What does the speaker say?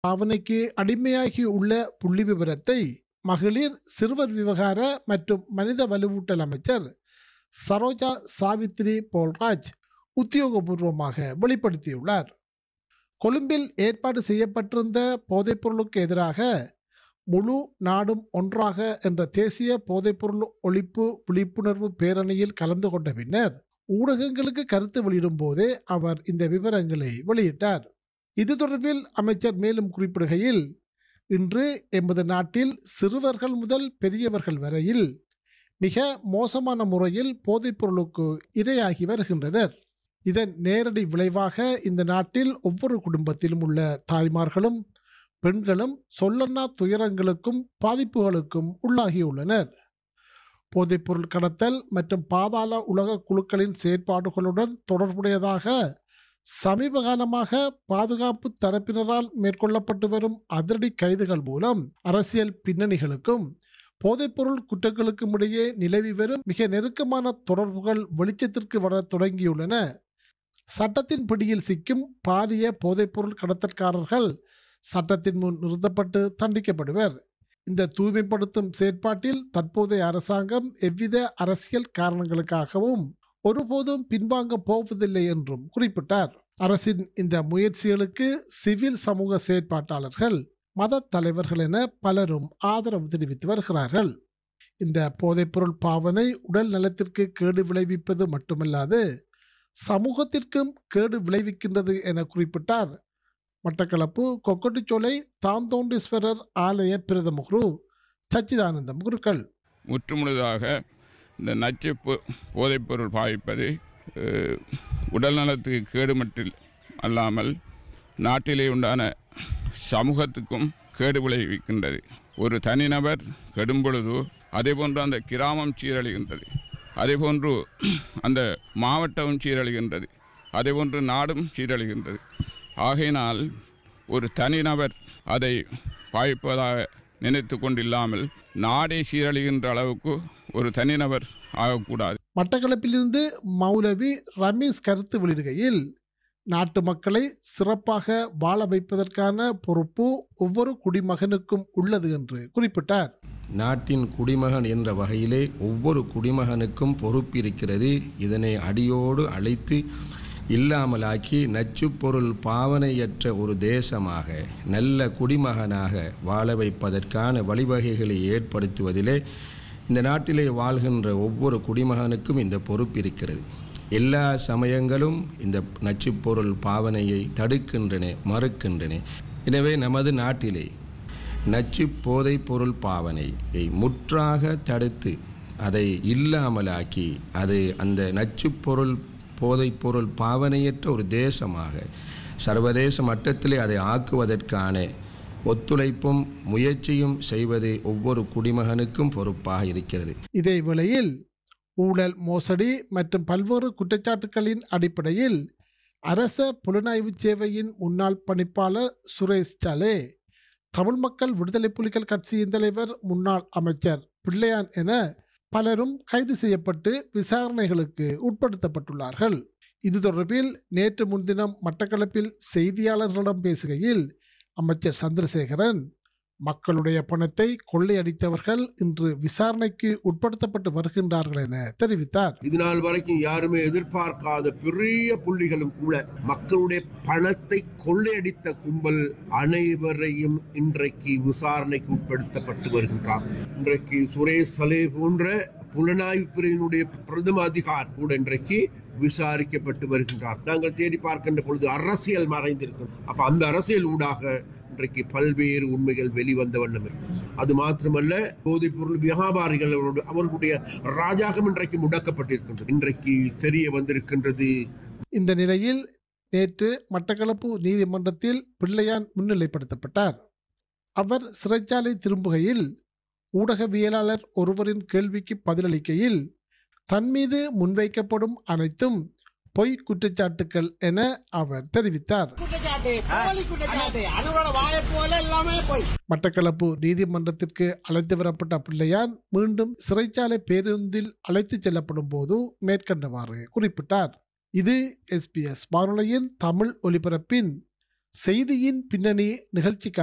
பாவனைக்கு அடிமையாகி உள்ள புள்ளி விவரத்தை மகளிர் சிறுவர் விவகார மற்றும் மனித வலுவூட்டல் அமைச்சர் சரோஜா சாவித்ரி போல்ராஜ் உத்தியோகபூர்வமாக வெளிப்படுத்தியுள்ளார் கொழும்பில் ஏற்பாடு செய்யப்பட்டிருந்த போதைப்பொருளுக்கு எதிராக முழு நாடும் ஒன்றாக என்ற தேசிய போதைப்பொருள் ஒழிப்பு விழிப்புணர்வு பேரணியில் கலந்து கொண்ட பின்னர் ஊடகங்களுக்கு கருத்து வெளியிடும் போதே அவர் இந்த விவரங்களை வெளியிட்டார் இது தொடர்பில் அமைச்சர் மேலும் குறிப்பிடுகையில் இன்று எமது நாட்டில் சிறுவர்கள் முதல் பெரியவர்கள் வரையில் மிக மோசமான முறையில் போதைப்பொருளுக்கு இரையாகி வருகின்றனர் இதன் நேரடி விளைவாக இந்த நாட்டில் ஒவ்வொரு குடும்பத்திலும் உள்ள தாய்மார்களும் பெண்களும் சொல்லன்னா துயரங்களுக்கும் பாதிப்புகளுக்கும் உள்ளாகியுள்ளனர் போதைப்பொருள் கடத்தல் மற்றும் பாதாள உலக குழுக்களின் செயற்பாடுகளுடன் தொடர்புடையதாக சமீப காலமாக பாதுகாப்பு தரப்பினரால் மேற்கொள்ளப்பட்டு வரும் அதிரடி கைதுகள் மூலம் அரசியல் பின்னணிகளுக்கும் போதைப்பொருள் குற்றங்களுக்கும் இடையே நிலவி வரும் மிக நெருக்கமான தொடர்புகள் வெளிச்சத்திற்கு வர தொடங்கியுள்ளன சட்டத்தின் பிடியில் சிக்கும் பாரிய போதைப்பொருள் கடத்தல்காரர்கள் சட்டத்தின் முன் நிறுத்தப்பட்டு தண்டிக்கப்படுவர் இந்த தூய்மைப்படுத்தும் செயற்பாட்டில் தற்போதைய அரசாங்கம் எவ்வித அரசியல் காரணங்களுக்காகவும் ஒருபோதும் பின்வாங்க போவதில்லை என்றும் குறிப்பிட்டார் அரசின் இந்த முயற்சிகளுக்கு சிவில் சமூக செயற்பாட்டாளர்கள் மத தலைவர்கள் என பலரும் ஆதரவு தெரிவித்து வருகிறார்கள் இந்த போதைப்பொருள் பாவனை உடல் நலத்திற்கு கேடு விளைவிப்பது மட்டுமல்லாது சமூகத்திற்கும் கேடு விளைவிக்கின்றது என குறிப்பிட்டார் மட்டக்களப்பு கொக்கட்டிச்சோலை தாந்தோண்டீஸ்வரர் ஆலய பிரதம குரு சச்சிதானந்தம் குருக்கள் முற்றுமுழுதாக இந்த நச்சு பொ- போதைப்பொருள் பாவிப்பது அஹ், உடல் நலத்துக்கு கேடு மட்டில் அல்லாமல் நாட்டிலே உண்டான சமூகத்துக்கும் கேடு விளைவிக்கின்றது ஒரு தனிநபர் கெடும் பொழுது அதேபோன்று அந்த கிராமம் சீரழிகின்றது அதேபோன்று அந்த மாவட்டமும் சீரழிகின்றது அதேபோன்று நாடும் சீரழிகின்றது ஆகையினால் ஒரு தனிநபர் அதை பாய்ப்பதாக நினைத்து கொண்டில்லாமல் நாடே சீரழிகின்ற அளவுக்கு ஒரு தனிநபர் ஆகக்கூடாது மட்டக்களப்பிலிருந்து மௌலவி ரமீஸ் கருத்து வெளியிடுகையில் நாட்டு மக்களை சிறப்பாக வாழ வைப்பதற்கான பொறுப்பு ஒவ்வொரு குடிமகனுக்கும் உள்ளது என்று குறிப்பிட்டார் நாட்டின் குடிமகன் என்ற வகையிலே ஒவ்வொரு குடிமகனுக்கும் பொறுப்பிருக்கிறது இதனை அடியோடு அழைத்து இல்லாமலாக்கி நச்சுப்பொருள் பாவனையற்ற ஒரு தேசமாக நல்ல குடிமகனாக வாழ வைப்பதற்கான வழிவகைகளை ஏற்படுத்துவதிலே இந்த நாட்டிலே வாழ்கின்ற ஒவ்வொரு குடிமகனுக்கும் இந்த பொறுப்பு இருக்கிறது எல்லா சமயங்களும் இந்த நச்சுப்பொருள் பாவனையை தடுக்கின்றன மறுக்கின்றன எனவே நமது நாட்டிலே நச்சு போதைப் பொருள் பாவனையை முற்றாக தடுத்து அதை இல்லாமலாக்கி அது அந்த நச்சுப் பொருள் போதைப் பொருள் பாவனையற்ற ஒரு தேசமாக சர்வதேச மட்டத்திலே அதை ஆக்குவதற்கான ஒத்துழைப்பும் முயற்சியும் செய்வது ஒவ்வொரு குடிமகனுக்கும் பொறுப்பாக இருக்கிறது இதே வேளையில் ஊழல் மோசடி மற்றும் பல்வேறு குற்றச்சாட்டுகளின் அடிப்படையில் அரச புலனாய்வு சேவையின் முன்னாள் பணிப்பாளர் சுரேஷ் சாலே தமிழ் மக்கள் விடுதலை புலிகள் கட்சியின் தலைவர் முன்னாள் அமைச்சர் பிள்ளையான் என பலரும் கைது செய்யப்பட்டு விசாரணைகளுக்கு உட்படுத்தப்பட்டுள்ளார்கள் இது தொடர்பில் நேற்று முன்தினம் மட்டக்களப்பில் செய்தியாளர்களிடம் பேசுகையில் அமைச்சர் சந்திரசேகரன் மக்களுடைய பணத்தை கொள்ளையடித்தவர்கள் இன்று விசாரணைக்கு உட்படுத்தப்பட்டு வருகின்றார்கள் என தெரிவித்தார் இது நாள் வரைக்கும் யாருமே எதிர்பார்க்காத பெரிய புள்ளிகளும் கூட மக்களுடைய பணத்தை கொள்ளையடித்த கும்பல் அனைவரையும் இன்றைக்கு விசாரணைக்கு உட்படுத்தப்பட்டு வருகின்றார் இன்றைக்கு சுரேஷ் சலே போன்ற புலனாய்வு பிரிவினுடைய பிரதம அதிகார் கூட இன்றைக்கு விசாரிக்கப்பட்டு வருகின்றார் நாங்கள் தேடி பார்க்கின்ற பொழுது அரசியல் மறைந்திருக்கும் அப்ப அந்த அரசியல் ஊடாக இன்றைக்கு பல்வேறு உண்மைகள் வெளிவந்த வண்ணம் இருக்கு அது மாத்திரமல்ல போதைப் பொருள் வியாபாரிகள் அவர்களுடைய- அவர்களுடைய ராஜாகம் இன்றைக்கு முடக்கப்பட்டிருக்கின்றது இன்றைக்கு தெரிய வந்திருக்கின்றது இந்த நிலையில் நேற்று மட்டக்களப்பு நீதிமன்றத்தில் பிள்ளையான் முன்னிலைப்படுத்தப்பட்டார் அவர் சிறைச்சாலை திரும்புகையில் ஊடகவியலாளர் ஒருவரின் கேள்விக்கு பதிலளிக்கையில் தன் மீது முன்வைக்கப்படும் அனைத்தும் பொய் குற்றச்சாட்டுக்கள் என அவர் தெரிவித்தார் குற்றச்சாட்டு போலி குற்றச்சாட்டு அனுரோட வாயை போல எல்லாமே போய் மட்டக்களப்பு நீதிமன்றத்திற்கு அழைத்து வரப்பட்ட பிள்ளையான் மீண்டும் சிறைச்சாலை பேருந்தில் அழைத்துச் செல்லப்படும் போது மேற்கண்டவாறு குறிப்பிட்டார் இது எஸ்பிஎஸ் வானொலியின் தமிழ் ஒலிபரப்பின் செய்தியின் பின்னணி நிகழ்ச்சிக்கு